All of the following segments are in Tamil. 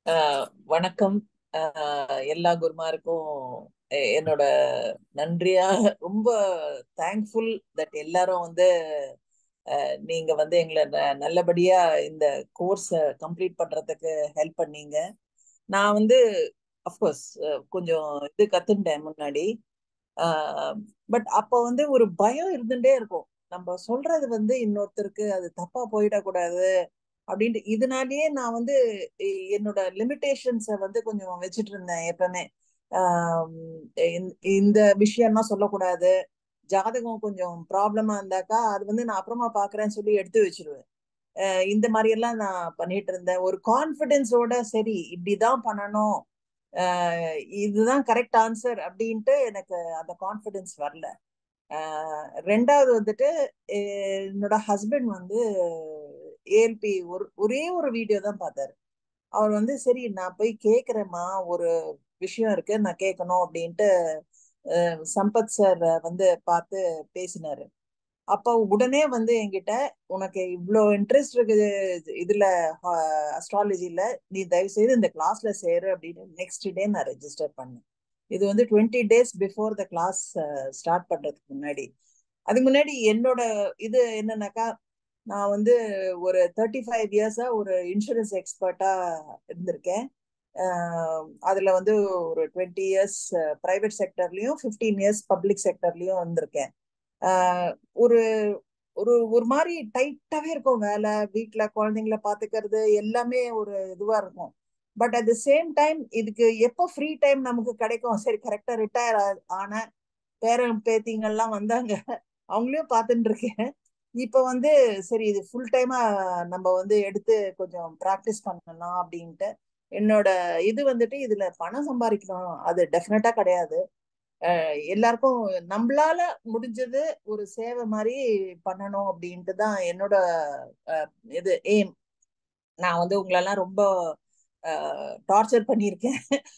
ஆஹ் வணக்கம் ஆஹ் எல்லா குருமாருக்கும் எ- என்னோட நன்றியா ரொம்ப தேங்க்ஃபுல் தட் எல்லாரும் வந்து ஆஹ் நீங்க வந்து எங்களை ந- நல்லபடியா இந்த கோர்ஸ் கம்ப்ளீட் பண்றதுக்கு ஹெல்ப் பண்ணீங்க நான் வந்து அஃப்கோர்ஸ் கொஞ்சம் இது கத்துட்டேன் முன்னாடி பட் அப்ப வந்து ஒரு பயம் இருந்துட்டே இருக்கும் நம்ம சொல்றது வந்து இன்னொருத்தருக்கு அது தப்பா போயிடக்கூடாது அப்படின்ட்டு இதனாலேயே நான் வந்து எ- என்னோட லிமிட்டேஷன்ஸை வந்து கொஞ்சம் வச்சுட்டு இருந்தேன் எப்பவுமே ஆம், இந்த இந்த விஷயம்லாம் சொல்லக்கூடாது ஜாதகம் கொஞ்சம் ப்ராப்ளமா இருந்தாக்கா அது வந்து நான் அப்புறமா பாக்குறேன்னு சொல்லி எடுத்து வச்சிருவேன் அஹ் இந்த மாதிரி எல்லாம் நான் பண்ணிட்டு இருந்தேன் ஒரு கான்பிடென்ஸோட சரி இப்படிதான் பண்ணணும் அஹ் இதுதான் கரெக்ட் ஆன்சர் அப்படின்ட்டு எனக்கு அந்த கான்பிடென்ஸ் வரல அஹ் ரெண்டாவது வந்துட்டு அஹ் என்னோட ஹஸ்பண்ட் வந்து ஏஎல்பி ஒரு ஒரே ஒரு வீடியோ தான் பார்த்தாரு அவர் வந்து சரி நான் போய் கேக்குறேம்மா ஒரு விஷயம் இருக்கு நான் கேட்கணும் அப்படின்ட்டு அஹ் சம்பத் சார் வந்து பார்த்து பேசினாரு அப்ப உடனே வந்து என்கிட்ட உனக்கு இவ்வளோ இன்ட்ரெஸ்ட் இருக்குது இதுல அஸ்ட்ராலஜில நீ தயவு செய்து இந்த கிளாஸ்ல சேரு அப்படின்னு நெக்ஸ்ட் டே நான் ரெஜிஸ்டர் பண்ணேன் இது வந்து twenty days before the class start பண்றதுக்கு முன்னாடி அதுக்கு முன்னாடி என்னோட இது என்னன்னாக்கா நான் வந்து ஒரு தேர்ட்டி ஃபைவ் இயர்ஸா ஒரு இன்சூரன்ஸ் எக்ஸ்பர்ட்டா இருந்திருக்கேன் அஹ் அதுல வந்து ஒரு டுவெண்ட்டி இயர்ஸ் பிரைவேட் செக்டர்லயும் ஃபிஃப்டீன் இயர்ஸ் பப்ளிக் செக்டர்லயும் இருந்திருக்கேன் ஆஹ் ஒரு ஒரு ஒரு மாதிரி டைட்டாவே இருக்கும் வேலை வீட்ல குழந்தைங்கள பாத்துக்கிறது எல்லாமே ஒரு இதுவா இருக்கும் but at the same time இதுக்கு எப்போ ஃப்ரீ டைம் நமக்கு கிடைக்கும் சரி கரெக்டா ரிட்டையர் ஆன பேரன் பேத்திங்கெல்லாம் வந்தாங்க அவங்களையும் பார்த்துட்டு இருக்கேன் இப்போ வந்து சரி இது ஃபுல் டைமா நம்ம வந்து எடுத்து கொஞ்சம் ப்ராக்டிஸ் பண்ணலாம் அப்படின்ட்டு என்னோட இது வந்துட்டு இதுல பணம் சம்பாதிக்கணும் அது டெஃபினட்டா கிடையாது அஹ் எல்லாருக்கும் நம்மளால முடிஞ்சது ஒரு சேவை மாதிரி பண்ணணும் அப்படின்ட்டு தான் என்னோட அஹ், இது எய்ம் நான் வந்து உங்களெல்லாம் ரொம்ப டார்ச்சர் பண்ணியிருக்கேன்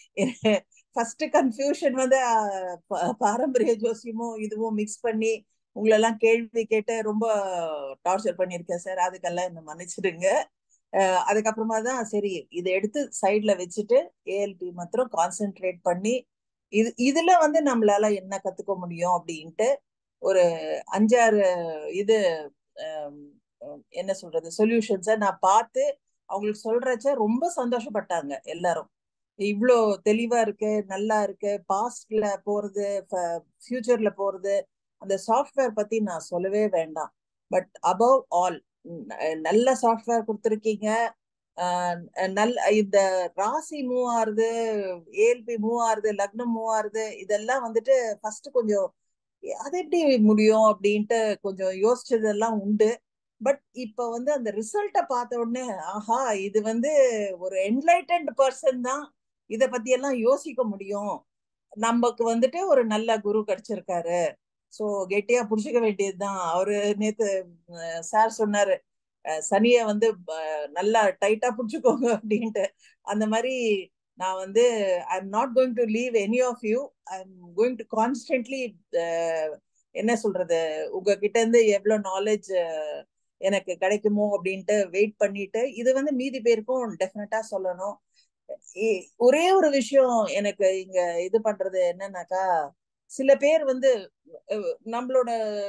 ஃபர்ஸ்ட் கன்ஃபியூஷன் வந்து அஹ், பா- பாரம்பரிய ஜோசியமும் இதுவும் மிக்ஸ் பண்ணி உங்களெல்லாம் கேள்வி கேட்டு ரொம்ப டார்ச்சர் பண்ணியிருக்கேன் சார் அதுக்கெல்லாம் என்ன மன்னிச்சிடுங்க அஹ், அதுக்கப்புறமா தான் சரி இதை எடுத்து சைட்ல வச்சுட்டு ஏஎல்பி மாத்திரம் கான்சென்ட்ரேட் பண்ணி இது இதுல வந்து நம்மளால என்ன கத்துக்க முடியும் அப்படின்ட்டு ஒரு அஞ்சாறு இது ஹம், ஹம், என்ன சொல்றது சொல்யூஷன்ஸை நான் பார்த்து அவங்களுக்கு சொல்றச்ச ரொம்ப சந்தோஷப்பட்டாங்க எல்லாரும் இவ்வளோ தெளிவா இருக்கு நல்லா இருக்கு பாஸ்ட்ல போறது ஃபியூச்சர்ல போறது அந்த சாஃப்ட்வேர் பத்தி நான் சொல்லவே வேண்டாம் பட் அபவ் ஆல் நல்ல சாஃப்ட்வேர் கொடுத்துருக்கீங்க ஆஹ் நல்ல இந்த ராசி மூவ் ஆறுது ஏஎல்பி மூவ் ஆறுது லக்னம் மூவ் ஆறுது இதெல்லாம் வந்துட்டு ஃபர்ஸ்ட் கொஞ்சம் அது எப்படி முடியும் அப்படின்ட்டு கொஞ்சம் யோசிச்சதெல்லாம் உண்டு பட் இப்ப வந்து அந்த ரிசல்ட்டை பார்த்த உடனே ஆஹா இது வந்து ஒரு என்லைட்டன்ட் பர்சன் தான் இத பத்தி எல்லாம் யோசிக்க முடியும் நமக்கு வந்துட்டு ஒரு நல்ல குரு கிடைச்சிருக்காரு சோ கெட்டியா புடிச்சுக்க வேண்டியதுதான் அவரு நேத்து சார் சொன்னாரு அஹ் சனிய வந்து அஹ், நல்லா டைட்டா புடிச்சுக்கோங்க அப்படின்ட்டு அந்த மாதிரி நான் வந்து I am not going to leave any of you I am going to constantly என்ன சொல்றது உங்ககிட்ட இருந்து எவ்வளவு நாலேஜ் எனக்கு கிடைக்குமோ அப்படின்ட்டு வெயிட் பண்ணிட்டு இது வந்து மீதி பேருக்கும் டெஃபினட்டா சொல்லணும் இ- ஒரே ஒரு விஷயம் எனக்கு இங்க இது பண்றது என்னன்னாக்கா சில பேர் வந்து அஹ், நம்மளோட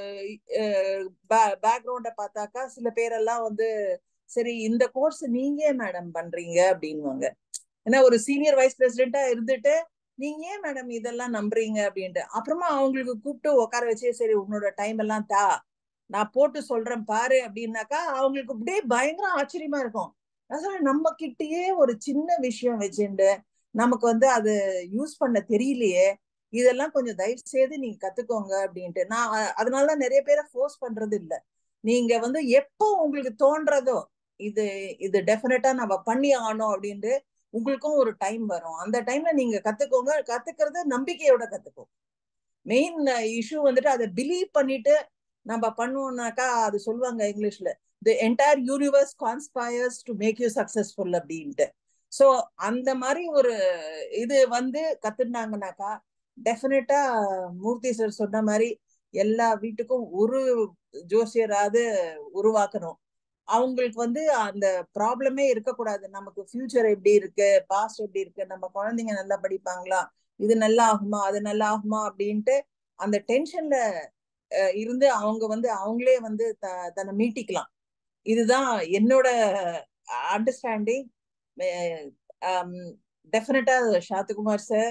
பேக்ரவுண்ட பார்த்தாக்கா சில பேரெல்லாம் வந்து சரி இந்த கோர்ஸ் நீங்க ஏன் மேடம் பண்றீங்க அப்படின்வாங்க ஏன்னா ஒரு சீனியர் வைஸ் பிரசிடென்ட்டா இருந்துட்டு நீங்க ஏன் மேடம் இதெல்லாம் நம்புறீங்க அப்படின்ட்டு அப்புறமா அவங்களுக்கு கூப்பிட்டு உட்கார வச்சு சரி உன்னோட டைம் எல்லாம் தா நான் போட்டு சொல்றேன் பாரு அப்படின்னாக்கா அவங்களுக்கு அப்படியே பயங்கர ஆச்சரியமா இருக்கும் நான் சொல்றேன் நம்ம கிட்டயே ஒரு சின்ன விஷயம் வச்சுண்டு நமக்கு வந்து அது யூஸ் பண்ண தெரியலையே இதெல்லாம் கொஞ்சம் தயவு செய்து நீங்க கத்துக்கோங்க அப்படின்ட்டு நான் அ- அதனாலதான் நிறைய பேரை ஃபோர்ஸ் பண்றது இல்ல நீங்க வந்து எப்போ உங்களுக்கு தோன்றதோ இது இது டெஃபினட்டா நம்ம பண்ணி ஆகணும் அப்படின்ட்டு உங்களுக்கும் ஒரு டைம் வரும் அந்த டைம்ல நீங்க கத்துக்கோங்க கத்துக்கிறது நம்பிக்கையோட கத்துக்கோங்க மெயின் இஷ்யூ வந்துட்டு அதை பிலீவ் பண்ணிட்டு நம்ம பண்ணுவோம்னாக்கா அது சொல்லுவாங்க இங்கிலீஷ்ல the entire universe conspires to make you successful அப்படின்ட்டு ஸோ அந்த மாதிரி ஒரு இது வந்து கத்துனாங்கனாக்கா டெஃபினட்டா மூர்த்தி சார் சொன்ன மாதிரி எல்லா வீட்டுக்கும் ஒரு ஜோசியராவது உருவாக்கணும் அவங்களுக்கு வந்து அந்த ப்ராப்ளமே இருக்கக்கூடாது நமக்கு ஃபியூச்சர் எப்படி இருக்கு பாஸ்ட் எப்படி இருக்கு நம்ம குழந்தைங்க நல்லா படிப்பாங்களா இது நல்லா ஆகுமா அது நல்லா ஆகுமா அப்படின்ட்டு அந்த டென்ஷன்ல இருந்து அவங்க வந்து அவங்களே வந்து த தன்னை மீட்டிக்கலாம் இதுதான் என்னோட அண்டர்ஸ்டாண்டிங் டெஃபினட்டா சாந்தகுமார் சார்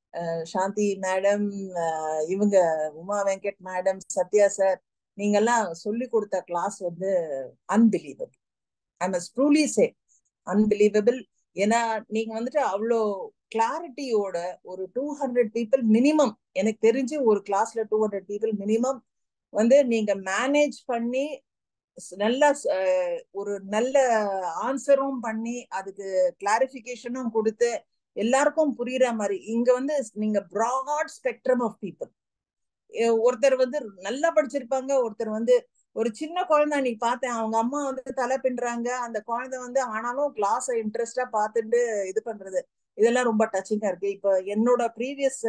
சாந்தி மேடம் இவங்க உமா வெங்கட் மேடம் சத்யா சார் நீங்கெல்லாம் சொல்லி கொடுத்த கிளாஸ் வந்து அன்பிலீவபிள் ஐ மஸ் ட்ரூலி சே அன்பிலீவபிள் ஏன்னா நீங்க வந்துட்டு அவ்வளோ கிளாரிட்டியோட ஒரு டூ ஹண்ட்ரட் பீப்புள் மினிமம் எனக்கு தெரிஞ்சு ஒரு கிளாஸ்ல டூ ஹண்ட்ரட் பீப்புள் மினிமம் வந்து நீங்க மேனேஜ் பண்ணி நல்ல ஒரு நல்ல ஆன்சரும் பண்ணி அதுக்கு கிளாரிபிகேஷனும் கொடுத்து எல்லாருக்கும் புரியுற மாதிரி இங்க வந்து நீங்க ப்ராட் ஸ்பெக்ட்ரம் ஆஃப் பீப்புள் ஒருத்தர் வந்து நல்லா படிச்சிருப்பாங்க ஒருத்தர் வந்து ஒரு சின்ன குழந்தை அன்னைக்கு பார்த்தேன் அவங்க அம்மா வந்து தலை பின்றாங்க அந்த குழந்தை வந்து ஆனாலும் கிளாஸ் இன்ட்ரெஸ்டா பார்த்துட்டு இது பண்றது இதெல்லாம் ரொம்ப டச்சிங்கா இருக்கு இப்ப என்னோட ப்ரீவியஸ்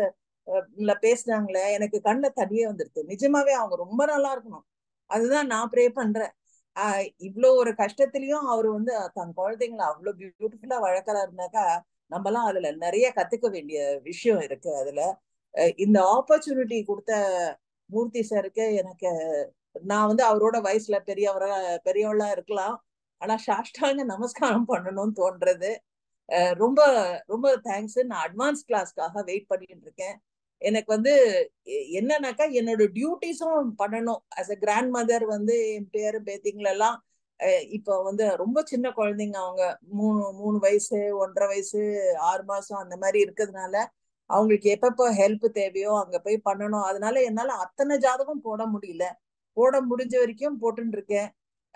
பேசினாங்களே எனக்கு கண்ணில் தனியே வந்துருது நிஜமாவே அவங்க ரொம்ப நல்லா இருக்கணும் அதுதான் நான் ப்ரே பண்றேன் ஆஹ் இவ்வளோ ஒரு கஷ்டத்துலயும் அவர் வந்து தன் குழந்தைங்களை அவ்வளவு பியூட்டிஃபுல்லா வழக்கறாருனாக்கா நம்மலாம் அதுல நிறைய கத்துக்க வேண்டிய விஷயம் இருக்கு அதுல இந்த ஆப்பர்ச்சுனிட்டி கொடுத்த மூர்த்தி சாருக்கு எனக்கு நான் வந்து அவரோட வயசுல பெரியவரா பெரியவளா இருக்கலாம் ஆனா சாஷ்டாங்க நமஸ்காரம் பண்ணணும்னு தோன்றது ரொம்ப ரொம்ப தேங்க்ஸ் நான் அட்வான்ஸ் கிளாஸ்க்காக வெயிட் பண்ணிட்டு இருக்கேன் எனக்கு வந்து என்னன்னாக்கா என்னோட டியூட்டிஸும் பண்ணணும் அஸ் அ கிராண்ட் மதர் வந்து என் பேரு பேத்திங்களெல்லாம் இப்போ வந்து ரொம்ப சின்ன குழந்தைங்க அவங்க மூணு மூணு வயசு ஒன்றரை வயசு ஆறு மாசம் அந்த மாதிரி இருக்கிறதுனால அவங்களுக்கு எப்பப்போ ஹெல்ப் தேவையோ அங்க போய் பண்ணணும் அதனால என்னால அத்தனை ஜாதகம் போட முடியல போட முடிஞ்ச வரைக்கும் போட்டுன்னு இருக்கேன்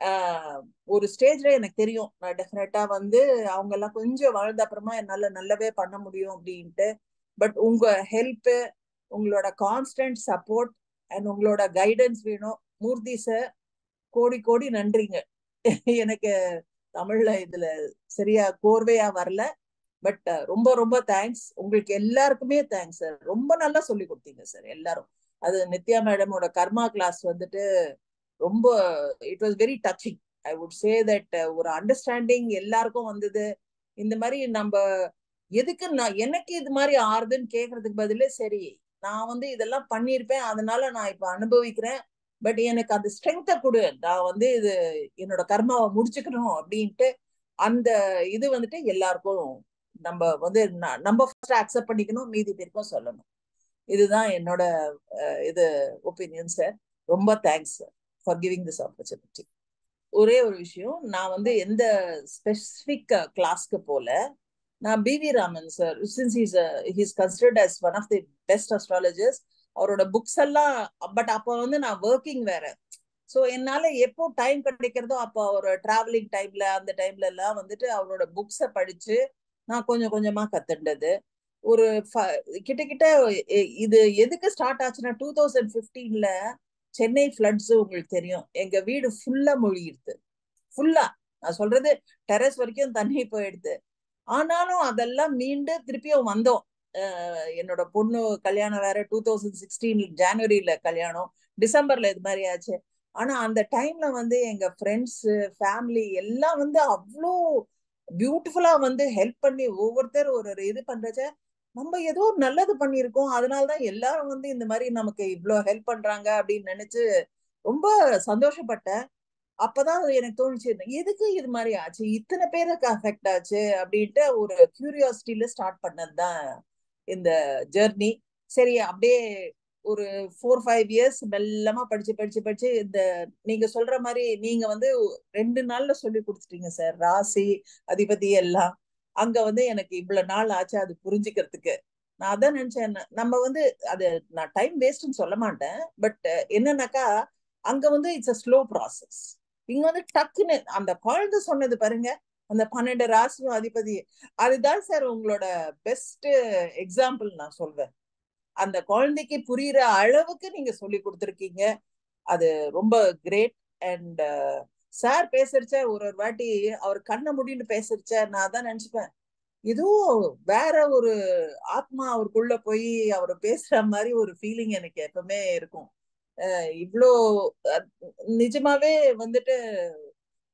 ஆஹ் ஒரு ஸ்டேஜ்ல எனக்கு தெரியும் நான் டெஃபினட்டா வந்து அவங்க எல்லாம் கொஞ்சம் வாழ்ந்த அப்புறமா என்னால நல்லாவே பண்ண முடியும் அப்படின்ட்டு பட் உங்க ஹெல்ப் உங்களோட கான்ஸ்டன்ட் சப்போர்ட் அண்ட் உங்களோட கைடன்ஸ் வேணும் மூர்த்தி சார் கோடி கோடி நன்றிங்க எனக்கு தமிழ்ல இதுல சரியா கோர்வையா வரல பட் ரொம்ப ரொம்ப தேங்க்ஸ் உங்களுக்கு எல்லாருக்குமே தேங்க்ஸ் சார் ரொம்ப நல்லா சொல்லி கொடுத்தீங்க சார் எல்லாரும் அது நித்யா மேடமோட கர்மா கிளாஸ் வந்துட்டு ரொம்ப it was very touching I would say that ஒரு அண்டர்ஸ்டாண்டிங் எல்லாருக்கும் வந்தது இந்த மாதிரி நம்ம எதுக்கு நான் எனக்கு இது மாதிரி ஆறுதுன்னு கேக்குறதுக்கு பதிலே சரி நான் வந்து இதெல்லாம் பண்ணியிருப்பேன் அதனால நான் இப்ப அனுபவிக்கிறேன் பட் எனக்கு அந்த ஸ்ட்ரென்த்தை கொடு நான் வந்து இது என்னோட கர்மாவை முடிச்சுக்கணும் அப்படின்ட்டு அந்த இது வந்துட்டு எல்லாருக்கும் நம்ம வந்து நம்ம ஃபர்ஸ்ட் அக்செப்ட் பண்ணிக்கணும் மீதி பேருக்கும் சொல்லணும் இதுதான் என்னோட இது ஒப்பீனியன் சார் ரொம்ப thanks sir for giving this opportunity ஒரே ஒரு விஷயம் நான் வந்து எந்த ஸ்பெசிபிக் கிளாஸ்க்கு போல நான் PV Raman sir since is he's considered as one of the best astrologers அவரோட புக்ஸ் எல்லாம் பட் அப்போ வந்து நான் ஒர்க்கிங் வேற ஸோ என்னால எப்போ டைம் கிடைக்கிறதோ அப்போ ஒரு டிராவலிங் டைம்ல அந்த டைம்ல எல்லாம் வந்துட்டு அவரோட புக்ஸை படிச்சு நான் கொஞ்சம் கொஞ்சமா கத்துண்டது ஒரு கிட்டக்கிட்ட இது எதுக்கு ஸ்டார்ட் ஆச்சுன்னா டூ தௌசண்ட் பிப்டீன்ல சென்னை ஃபிளட்ஸ் உங்களுக்கு தெரியும் எங்க வீடு ஃபுல்லா மொழியிடுது ஃபுல்லா நான் சொல்றது டெரஸ் வரைக்கும் தண்ணி போயிடுது ஆனாலும் அதெல்லாம் மீண்டு திருப்பியும் வந்தோம் என்னோட பொண்ணு கல்யாணம் வேற டூ தௌசண்ட் சிக்ஸ்டீன் ஜான்வரியில கல்யாணம் டிசம்பர்ல இது மாதிரி ஆச்சு ஆனா அந்த டைம்ல வந்து எங்க ஃப்ரெண்ட்ஸ் ஃபேமிலி எல்லாம் வந்து அவ்வளோ பியூட்டிஃபுல்லா வந்து ஹெல்ப் பண்ணி ஒவ்வொருத்தர் ஒரு இது பண்றச்ச நம்ம ஏதோ நல்லது பண்ணியிருக்கோம் அதனாலதான் எல்லாரும் வந்து இந்த மாதிரி நமக்கு இவ்வளவு ஹெல்ப் பண்றாங்க அப்படின்னு நினைச்சு ரொம்ப சந்தோஷப்பட்டேன் அப்பதான் எனக்கு தோணுச்சு எதுக்கு இது மாதிரி ஆச்சு இத்தனை பேருக்கு அஃபெக்ட் ஆச்சு அப்படின்ட்டு ஒரு கியூரியாசிட்டியில ஸ்டார்ட் பண்ணதுதான் இந்த ஜெர்னி சரி அப்படியே ஒரு ஃபோர் ஃபைவ் இயர்ஸ் மெல்லமா படிச்சு படிச்சு படிச்சு இந்த நீங்க சொல்ற மாதிரி நீங்க வந்து ரெண்டு நாள்ல சொல்லி கொடுத்துட்டீங்க சார் ராசி அதிபதி எல்லாம் அங்க வந்து எனக்கு இவ்வளவு நாள் ஆச்சு அது புரிஞ்சுக்கிறதுக்கு நான் அதான் நினைச்சேன் நம்ம வந்து அது நான் டைம் வேஸ்ட்னு சொல்ல மாட்டேன் பட் என்னன்னாக்கா அங்க வந்து இட்ஸ் அ ஸ்லோ ப்ராசஸ் இங்க வந்து டக்குன்னு அந்த குழந்தை சொன்னது பாருங்க அந்த பன்னெண்டு ராசியும் அதிபதி அதுதான் சார் உங்களோட பெஸ்ட் எக்ஸாம்பிள் நான் சொல்வேன் அந்த குழந்தைக்கு புரியுற அளவுக்கு நீங்க சொல்லி கொடுத்துருக்கீங்க அது ரொம்ப கிரேட் அண்ட் சார் பேசுறச்ச ஒரு ஒரு வாட்டி அவர் கண்ணை முடின்னு பேசுறச்ச நான் தான் நினைச்சுப்பேன் ஏதோ வேற ஒரு ஆத்மா அவருக்குள்ள போய் அவர் பேசுற மாதிரி ஒரு ஃபீலிங் எனக்கு எப்பவுமே இருக்கும் இவ்வளோ நிஜமாவே வந்துட்டு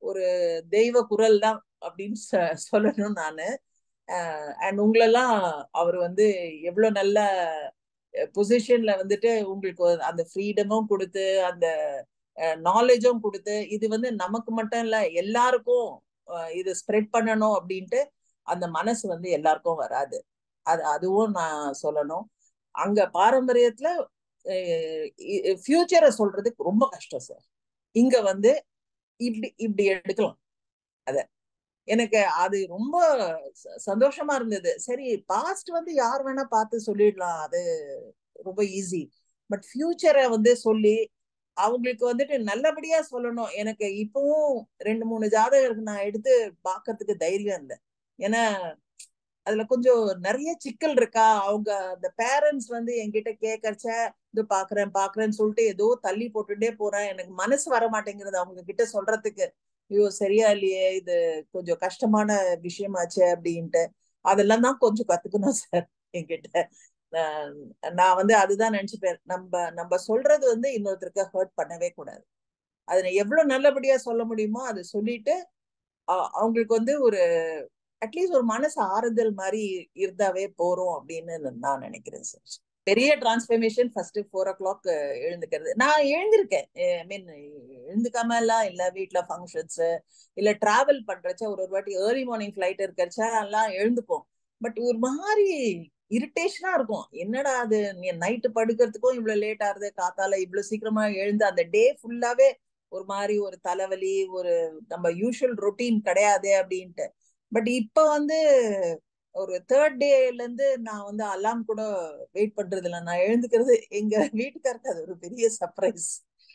ஒரு தெய்வ குரல் தான் அப்படின்னு சொல்லணும் நானு அண்ட் உங்களெல்லாம் அவர் வந்து எவ்வளவு நல்ல பொசிஷன்ல வந்துட்டு உங்களுக்கு அந்த ஃப்ரீடமும் கொடுத்து அந்த நாலேஜும் கொடுத்து இது வந்து நமக்கு மட்டும் இல்ல எல்லாருக்கும் இது ஸ்ப்ரெட் பண்ணணும் அப்படின்ட்டு அந்த மனசு வந்து எல்லாருக்கும் வராது அது அதுவும் நான் சொல்லணும் அங்க பாரம்பரியத்துல ஃபியூச்சரை சொல்றதுக்கு ரொம்ப கஷ்டம் சார் இங்க வந்து இப்படி இப்படி எடுக்கலாம் அத எனக்கு அது ரொம்ப சந்தோஷமா இருந்தது சரி பாஸ்ட் வந்து யார் வேணா பார்த்து சொல்லிடலாம் அது ரொம்ப ஈஸி பட் ஃபியூச்சரை வந்து சொல்லி அவங்களுக்கு வந்துட்டு நல்லபடியா சொல்லணும் எனக்கு இப்பவும் ரெண்டு மூணு ஜாதகருக்கு நான் எடுத்து பார்க்கறதுக்கு தைரியம் இல்லை ஏன்னா அதுல கொஞ்சம் நிறைய சிக்கல் இருக்கா அவங்க அந்த பேரண்ட்ஸ் வந்து என்கிட்ட கேட்கறச்ச இது பாக்குறேன் பாக்குறேன்னு சொல்லிட்டு ஏதோ தள்ளி போட்டுட்டே போறேன் எனக்கு மனசு வர மாட்டேங்கிறது அவங்க கிட்ட சொல்றதுக்கு ஐயோ சரியா இல்லையே இது கொஞ்சம் கஷ்டமான விஷயமாச்சு அப்படின்ட்டு அதெல்லாம் தான் கொஞ்சம் கத்துக்கணும் சார் என்கிட்ட நான் வந்து அதுதான் நினைச்சுப்பேன் நம்ம நம்ம சொல்றது வந்து இன்னொருத்தருக்கு ஹர்ட் பண்ணவே கூடாது அதை எவ்வளவு நல்லபடியா சொல்ல முடியுமோ அதை சொல்லிட்டு அவங்களுக்கு வந்து ஒரு அட்லீஸ்ட் ஒரு மனசு ஆறுதல் மாதிரி இருந்தாவே போறோம் அப்படின்னு நான் நினைக்கிறேன் சார் பெரிய transformation first four o'clock எழுந்துக்கிறது நான் எழுந்திருக்கேன் ஐ மீன் எழுந்துக்காம எல்லாம் இல்ல வீட்டுல ஃபங்க்ஷன்ஸ் இல்ல டிராவல் பண்றச்ச ஒரு ஒரு வாட்டி ஏர்லி மார்னிங் ஃபிளைட் இருக்கிறச்ச எல்லாம் எழுந்துப்போம் பட் ஒரு மாதிரி இரிட்டேஷனா இருக்கும் என்னடா அது நைட்டு படுக்கிறதுக்கும் இவ்வளவு லேட் ஆகுது காத்தால இவ்வளவு சீக்கிரமா எழுந்து அந்த டே ஃபுல்லாவே ஒரு மாதிரி ஒரு தலைவலி ஒரு நம்ம யூஷுவல் ரொட்டீன் கிடையாது அப்படின்ட்டு பட் இப்ப வந்து ஒரு தேர்ட் டேல இருந்து நான் வந்து அலாம் கூட வெயிட் பண்றது இல்லை நான் எழுந்துக்கிறது எங்க வீட்டுக்காருக்கு அது ஒரு பெரிய சர்ப்ரைஸ்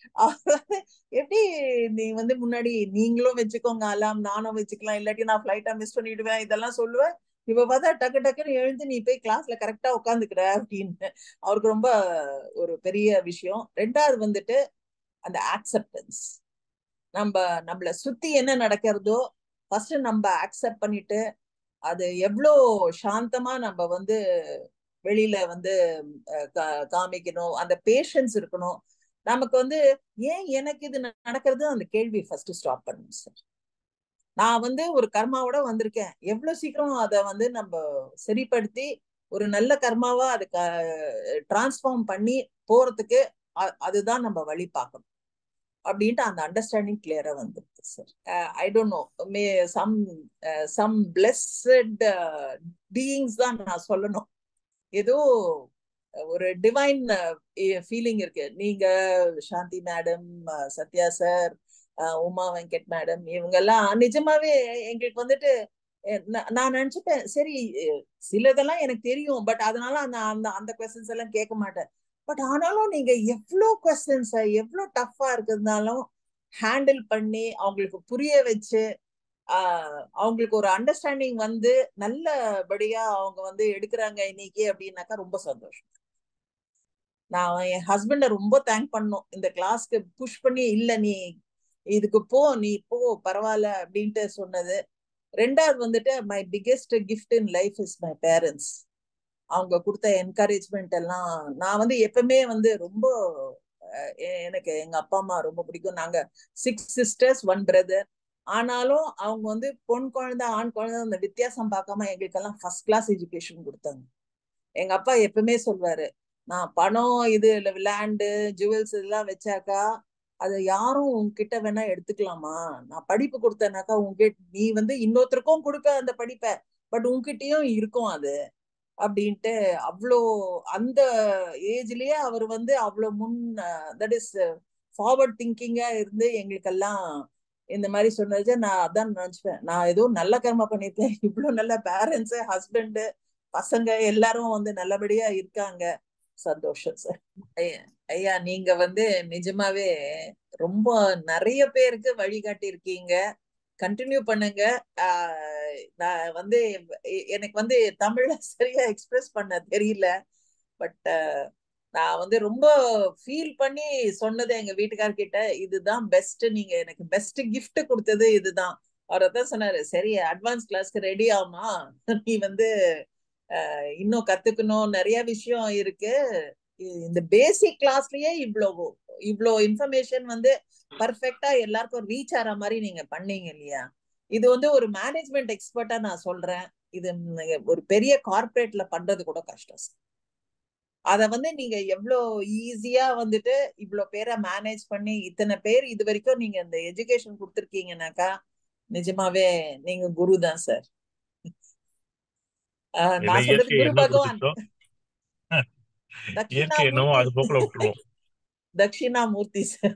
எப்படி நீ வந்து முன்னாடி நீங்களும் வச்சுக்கோங்க அலாம் நானும் வச்சுக்கலாம் இல்லாட்டி நான் ஃபிளைட்டா மிஸ் பண்ணிடுவேன் இதெல்லாம் சொல்லுவேன் இப்ப பார்த்தா டக்கு டக்குன்னு எழுந்து நீ போய் கிளாஸ்ல கரெக்டா உட்காந்துக்கிற அப்படின்னு அவருக்கு ரொம்ப ஒரு பெரிய விஷயம் ரெண்டாவது வந்துட்டு அந்த ஆக்செப்டன்ஸ் நம்ம நம்மள சுத்தி என்ன நடக்கிறதோ ஃபர்ஸ்ட் நம்ம அக்செப்ட் பண்ணிட்டு அது எவ்வளோ சாந்தமா நம்ம வந்து வெளியில வந்து காமிக்கணும் அந்த பேஷன்ஸ் இருக்கணும் நமக்கு வந்து ஏன் எனக்கு இது நடக்கிறது அந்த கேள்வி ஃபர்ஸ்ட் ஸ்டாப் பண்ணணும் சார் நான் வந்து ஒரு கர்மாவோட வந்திருக்கேன் எவ்வளவு சீக்கிரம் அதை வந்து நம்ம சரிப்படுத்தி ஒரு நல்ல கர்மாவா அதை டிரான்ஸ்ஃபார்ம் பண்ணி போறதுக்கு அதுதான் நம்ம வழி பார்க்கணும் அப்படின்ட்டு அந்த அண்டர்ஸ்டாண்டிங் கிளியரா வந்துருக்கு sir I don't know may some some blessed beings தான் நான் சொல்லணும் ஏதோ ஒரு டிவைன் ஃபீலிங் இருக்கு நீங்க Shanti madam Sathya sir Uma Venkat madam இவங்க எல்லாம் நிஜமாவே எங்களுக்கு வந்துட்டு நான் நினைச்சுப்பேன் சரி சிலதெல்லாம் எனக்கு தெரியும் பட் அதனால அந்த அந்த அந்த கொஸ்டின்ஸ் எல்லாம் கேட்க மாட்டேன் பட் ஆனாலும் நீங்க எவ்வளோ கொஸ்டின்ஸ் எவ்வளோ டஃப்பா இருக்கிறதுனாலும் ஹேண்டில் பண்ணி அவங்களுக்கு புரிய வச்சு ஆஹ் அவங்களுக்கு ஒரு அண்டர்ஸ்டாண்டிங் வந்து நல்லபடியா அவங்க வந்து எடுக்கிறாங்க இன்னைக்கு அப்படின்னாக்கா ரொம்ப சந்தோஷம் நான் என் ஹஸ்பண்ட ரொம்ப தேங்க் பண்ணும் இந்த கிளாஸ்க்கு புஷ் பண்ணி இல்ல நீ இதுக்கு போ நீ போ பரவாயில்ல அப்படின்ட்டு சொன்னது ரெண்டாவது வந்துட்டு my biggest gift in life is my parents அவங்க கொடுத்த என்கரேஜ்மெண்ட் எல்லாம் நான் வந்து எப்பவுமே வந்து ரொம்ப எனக்கு எங்க அப்பா அம்மா ரொம்ப பிடிக்கும் நாங்க சிக்ஸ் சிஸ்டர்ஸ் ஒன் பிரதர் ஆனாலும் அவங்க வந்து பொன் குழந்தை ஆண் குழந்தை அந்த வித்தியாசம் பார்க்காம எங்களுக்கெல்லாம் ஃபர்ஸ்ட் கிளாஸ் எஜுகேஷன் கொடுத்தாங்க எங்க அப்பா எப்பவுமே சொல்வாரு நான் பணம் இது லேண்டு ஜுவல்ஸ் இதெல்லாம் வச்சாக்கா அது யாரும் உன்கிட்ட வேணா எடுத்துக்கலாமா நான் படிப்பு கொடுத்தேனாக்கா உங்ககிட்ட நீ வந்து இன்னொருத்தருக்கும் கொடுப்ப அந்த படிப்பை பட் உன்கிட்டயும் இருக்கும் அது அப்படின்ட்டு அவ்வளோ அந்த ஏஜ்லயே அவர் வந்து அவ்வளோ முன் தட் இஸ் ஃபார்வர்ட் திங்கிங்கா இருந்து எங்களுக்கெல்லாம் இந்த மாதிரி சொன்னது நான் அதான் நினைச்சுப்பேன் நான் ஏதோ நல்ல கர்மா பண்ணிருக்கேன் இவ்வளவு நல்ல பேரண்ட்ஸ் ஹஸ்பண்ட் பசங்க எல்லாரும் வந்து நல்லபடியா இருக்காங்க சந்தோஷம் சார் ஐயா நீங்க வந்து நிஜமாவே ரொம்ப நிறைய பேருக்கு வழிகாட்டி இருக்கீங்க கண்டினியூ பண்ணுங்க நான் வந்து எனக்கு வந்து தமிழ்ல சரியா எக்ஸ்பிரஸ் பண்ண தெரியல பட் நான் வந்து ரொம்ப ஃபீல் பண்ணி சொன்னது எங்க வீட்டுக்கார்கிட்ட இதுதான் பெஸ்ட் நீங்க எனக்கு பெஸ்ட் கிஃப்ட் கொடுத்தது இதுதான் அவர் தான் சொன்னாரு சரி அட்வான்ஸ் கிளாஸ்க்கு ரெடி ஆகுமா நீ வந்து இன்னும் கத்துக்கணும் நிறைய விஷயம் இருக்கு இந்த பேசிக் கிளாஸ்லயே இவ்வளோ இவ்வளோ இன்ஃபர்மேஷன் வந்து பர்ஃபெக்டா எல்லாருக்கும் ரீச் ஆற மாதிரி நீங்க பண்ணீங்க இல்லையா இது வந்து ஒரு மேனேஜ்மெண்ட் எக்ஸ்பர்ட்டா நான் சொல்றேன் இது ஒரு பெரிய கார்பரேட்ல பண்றது கூட கஷ்டம் அத வந்து நீங்க எவ்வளோ ஈஸியா வந்துட்டு இவ்வளோ பேரை மேனேஜ் பண்ணி இத்தனை பேர் இது வரைக்கும் நீங்க இந்த எஜுகேஷன் கொடுத்துருக்கீங்கன்னாக்கா நிஜமாவே நீங்க குரு தான் சார் நான் சொல்றது குரு பகவான் இயற்கை என்னவோ அது போக்குல விட்டுருவோம் தட்சிணாமூர்த்தி சார்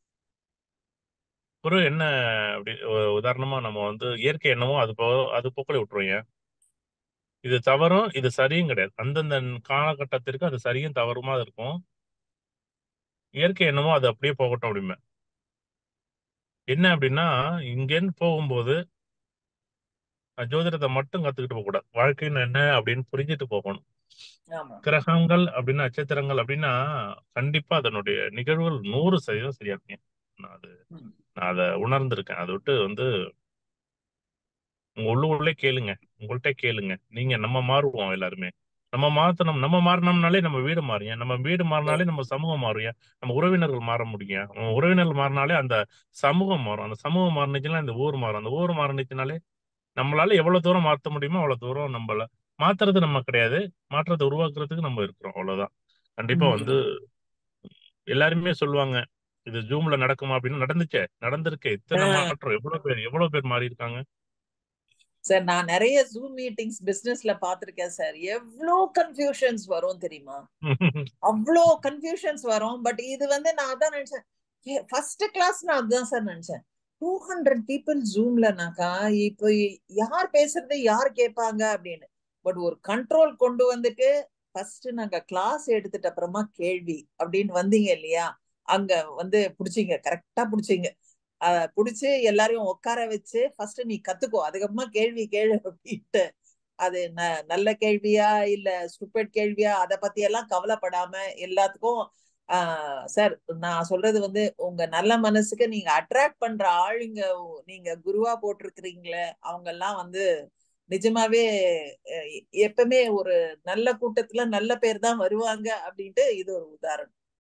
குரு என்ன அப்படி உதாரணமா நம்ம வந்து இயற்கை என்னவோ அது போ அது போக்குல விட்டுருவோம் இது தவறும் இது சரியும் கிடையாது அந்தந்த காலகட்டத்திற்கு அது சரியும் தவறுமா இருக்கும் இயற்கை என்னமோ அது அப்படியே போகட்டும் அப்படிமே என்ன அப்படின்னா இங்கேன்னு போகும்போது ஜோதிடத்தை மட்டும் கத்துக்கிட்டு போக கூடாது வாழ்க்கைன்னு என்ன அப்படின்னு புரிஞ்சுட்டு போகணும் கிரகங்கள் அப்படின்னு நட்சத்திரங்கள் அப்படின்னா கண்டிப்பா அதனுடைய நிகழ்வுகள் நூறு சதவீதம் சரியா இருக்கேன் நான் அது நான் அதை உணர்ந்திருக்கேன் அதை விட்டு வந்து உங்க உள்ளுக்குள்ளே கேளுங்க உங்கள்கிட்ட கேளுங்க நீங்க நம்ம மாறுவோம் எல்லாருமே நம்ம மாத்தணும் நம்ம மாறினோம்னாலே நம்ம வீடு மாறிய நம்ம வீடு மாறினாலே நம்ம சமூகம் மாறிய நம்ம உறவினர்கள் மாற முடியும் நம்ம உறவினர்கள் மாறினாலே அந்த சமூகம் மாறும் அந்த சமூகம் மாறினுச்சுன்னா இந்த ஊர் மாறும் அந்த ஊர் மாறினுச்சுனாலே நம்மளால எவ்வளவு தூரம் மாற்ற முடியுமோ அவ்வளவு தூரம் நம்மள மாத்துறது நம்ம கிடையாது மாற்றத்தை உருவாக்குறதுக்கு நம்ம இருக்கிறோம் அவ்வளவுதான் கண்டிப்பா வந்து எல்லாருமே சொல்லுவாங்க இது ஜூம்ல நடக்குமா அப்படின்னு நடந்துச்சே நடந்திருக்கு இத்தனை மாற்றம் எவ்வளவு பேர் எவ்வளவு பேர் மாறி இருக்காங்க சார் நான் நிறைய ஜூம் மீட்டிங்ஸ் பிசினஸ்ல பாத்திருக்கேன் சார் எவ்வளோ கன்ஃபியூஷன்ஸ் வரும் தெரியுமா அவ்வளோ கன்ஃபியூஷன்ஸ் வரும் பட் இது வந்து நான் அதான் நினைச்சேன் ஃபர்ஸ்ட் கிளாஸ் நான் அதுதான் சார் நினைச்சேன் டூ ஹண்ட்ரட் பீப்புள் ஜூம்லனாக்கா இப்போ யார் பேசுறது யார் கேட்பாங்க அப்படின்னு பட் ஒரு கண்ட்ரோல் கொண்டு வந்துட்டு ஃபர்ஸ்ட் நாங்க கிளாஸ் எடுத்துட்டு அப்புறமா கேள்வி அப்படின்னு வந்தீங்க இல்லையா அங்க வந்து புடிச்சிங்க கரெக்டா புடிச்சிங்க அஹ் புடிச்சு எல்லாரையும் உட்கார வச்சு ஃபர்ஸ்ட் நீ கத்துக்கோ அதுக்கப்புறமா கேள்வி கேளு அப்படின்ட்டு அது ந நல்ல கேள்வியா இல்ல ஸ்டூபெட் கேள்வியா அதை பத்தி எல்லாம் கவலைப்படாம எல்லாத்துக்கும் ஆஹ் சார் நான் சொல்றது வந்து உங்க நல்ல மனசுக்கு நீங்க அட்ராக்ட் பண்ற ஆளுங்க நீங்க குருவா போட்டிருக்கிறீங்களே அவங்க எல்லாம் வந்து நிஜமாவே எப்பவுமே ஒரு நல்ல கூட்டத்துல நல்ல பேர் தான் வருவாங்க அப்படின்ட்டு இது ஒரு உதாரணம்